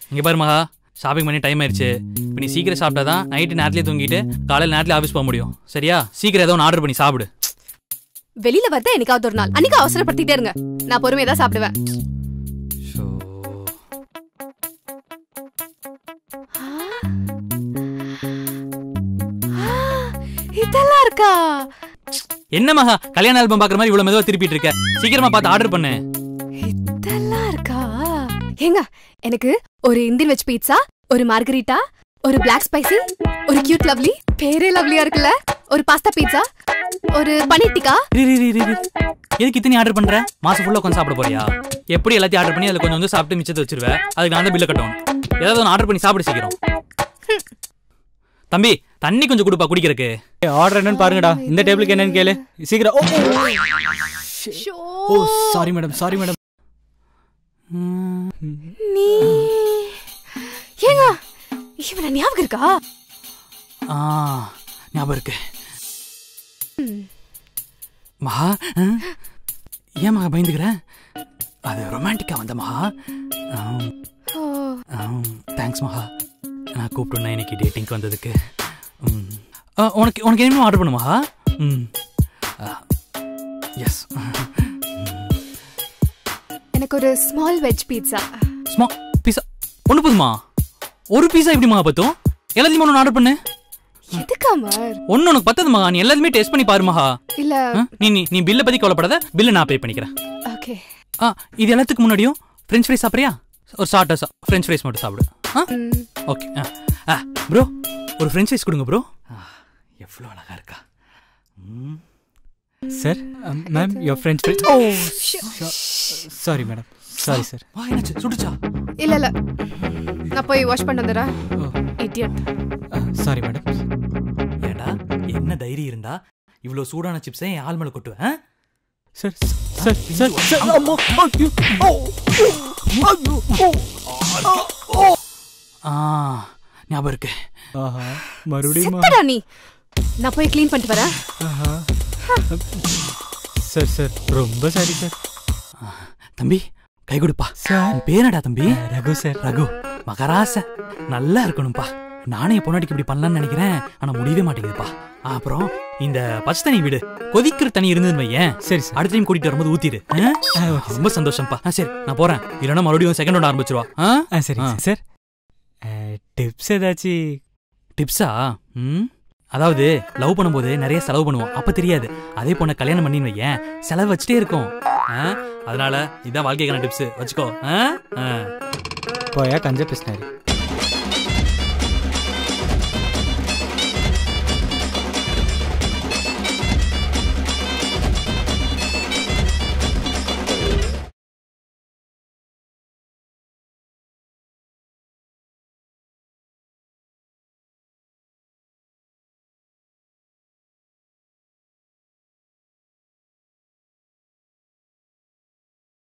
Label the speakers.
Speaker 1: இங்க பாரு மகா ஷாப்பிங் பண்ணி டைம் ஆயிடுச்சு இப்போ நீ சீக்கிரம் சாப்பிட்டா தான் நைட்டு நேரத்துலேயே தூங்கிட்டு காலையில் நேரத்துல ஆஃபீஸ் போக முடியும் சரியா சீக்கிரம் ஏதோ ஒன்று ஆர்டர் பண்ணி சாப்பிடு
Speaker 2: வெளியில வரத என்னைக்காவது ஒரு நாள் அன்னைக்கு அவசரப்படுத்திட்டே இருங்க நான் பொறுமையா தான் சாப்பிடுவேன் இதெல்லாம் இருக்கா
Speaker 1: என்ன மகா கல்யாண ஆல்பம் பார்க்குற மாதிரி இவ்வளோ மெதுவாக திருப்பிட்டு இருக்க சீக்கிரமா பார்த்து ஆர்டர் பண்ணு
Speaker 2: இதெல்லாம் இருக்கா ஏங்க எனக்கு ஒரு இந்தியன் வெஜ் பீட்சா ஒரு மார்கரிட்டா ஒரு பிளாக் ஸ்பைசி ஒரு கியூட் லவ்லி பேரே லவ்லியா இருக்குல்ல ஒரு பாஸ்தா பீட்சா ஒரு பனீர் டிக்கா
Speaker 1: இரு, இரு, இரு, இரு. எதுக்கு இத்தனை ஆர்டர் பண்ற மாசம் ஃபுல்லா உட்காந்து சாப்பிட போறியா எப்படி எல்லாத்தையும் ஆர்டர் பண்ணி அதில் கொஞ்சம் வந்து சாப்பிட்டு மிச்சத்தை வச்சிருவேன் அதுக்கு நான் தான் பில்ல கட்டணும் ஏதாவது ஒன்று ஆர்டர் பண்ணி சாப்பிட சீக்கிரம் தம்பி தண்ணி கொஞ்சம் கொடுப்பா குடிக்கிறதுக்கு
Speaker 3: ஆர்டர் என்னன்னு பாருங்கடா இந்த டேபிளுக்கு என்னன்னு கேளு சீக்கிரம் ஓ,
Speaker 2: ஷோ
Speaker 3: ஓ சாரி மேடம் சாரி மேடம்
Speaker 2: நீ ஏங்க இவன ஞாபகம் இருக்கா
Speaker 1: ஆ ஞாபகம் இருக்கு மகா ஆ? ஏன் மகா பயந்துக்கிற அது ரொமான்டிக்கா வந்த மகா
Speaker 2: ஓ,
Speaker 1: தேங்க்ஸ் மகா நான் கூப்பிட்டேன் இன்னைக்கு டேட்டிங்க்கு வந்ததுக்கு ம். ஆ, உனக்கு உனக்கு என்ன ஆர்டர் பண்ணுமா ம் எஸ்
Speaker 2: எனக்கு ஒரு ஸ்மால் வெஜ் பீட்சா
Speaker 1: ஸ்மா பீஸா ஒன்று போதுமா ஒரு பீஸா எப்படிமா பத்தும் எல்லாத்தையும் ஒன்று ஆர்டர் பண்ணு
Speaker 2: எதுக்கு அமர்
Speaker 1: ஒன்று உனக்கு பத்தது மகா நீ எல்லாத்தையுமே டேஸ்ட் பண்ணி பாரு மகா
Speaker 2: இல்ல
Speaker 1: ஆ? நீ நீ நீ பில்லை பற்றி கவலைப்படாத பில்லை நான் பே பண்ணிக்கிறேன்
Speaker 2: ஓகே
Speaker 1: ஆ இது எல்லாத்துக்கு முன்னாடியும் ஃப்ரெஞ்ச் ஃப்ரைஸ் சாப்பிட்றியா ஒரு ஷார்ட்டாக ஃப்ரெஞ்ச் ஃப்ரைஸ் மட்டும் சாப்பிடு ஆ ஓகே ஆ ஆ ப்ரோ ஒரு ஃப்ரெஞ்ச் ஃப்ரைஸ் கொடுங்க ப்ரோ எவ்வளோ அழகா இருக்கா ம்
Speaker 3: sir ma'am your friends friends ஓ சாரி மேடம் சாரி சார்
Speaker 1: வா என்னாச்சு சுடுச்சா
Speaker 2: இல்ல இல்ல நான் போய் வாஷ் பண்ணிட்டு வந்துடுறேன்
Speaker 3: ஓ
Speaker 2: இடியட்
Speaker 3: சாரி மேடம்
Speaker 1: ஏண்டா என்ன தைரியம் இருந்தா இவ்வளோ சூடான சிப்ஸை என் ஆள் மேலே கொட்டுவேன்
Speaker 3: சார் சார் சார் சார் அம்மா ஐயோ
Speaker 1: ஆ ஞாபகம் இருக்கு
Speaker 3: ஆஹா மறுபடியும்
Speaker 2: செத்தடா நீ நான் போய் க்ளீன் பண்ணிட்டு வரேன்
Speaker 3: ஆஹா சார் சார் ரொம்ப சாரி சார்
Speaker 1: தம்பி கை கொடுப்பா
Speaker 3: சார்
Speaker 1: உன் பேரடா தம்பி
Speaker 3: ரகு சார்
Speaker 1: ரகு மகராச நல்லா இருக்கணும்ப்பா நானே என் பொண்டாட்டிக்கு இப்படி பண்ணலாம்னு நினைக்கிறேன் ஆனா முடியவே மாட்டேங்குதுப்பா அப்புறம் இந்த பச்சை தண்ணி வீடு கொதிக்கிற தண்ணி இருந்ததுன்னு வையேன்
Speaker 3: சரி சார்
Speaker 1: அடுத்த டைம் கூட்டிட்டு வரும்போது ஊத்திடு ஆ?
Speaker 3: ஆ, ஓகே
Speaker 1: ரொம்ப சந்தோஷம்ப்பா ஆ, சரி நான் போறேன் இல்லைன்னா மறுபடியும் செகண்ட் ஒன்று ஆரம்பிச்சிருவா ஆ
Speaker 3: ஆ சரி
Speaker 1: ஆ.
Speaker 3: சார் டிப்ஸ் ஏதாச்சும்
Speaker 1: டிப்ஸா ம் அதாவது லவ் பண்ணும்போது நிறைய செலவு பண்ணுவோம் அப்ப தெரியாது அதே பொண்ணை கல்யாணம் பண்ணின்னு வையேன் செலவு வச்சுட்டே இருக்கும் ஆ? அதனால இதான் வாழ்க்கைக்கான டிப்ஸ் வச்சுக்கோ ஆ? ஆ.
Speaker 3: போயா கஞ்ச பேசினாரு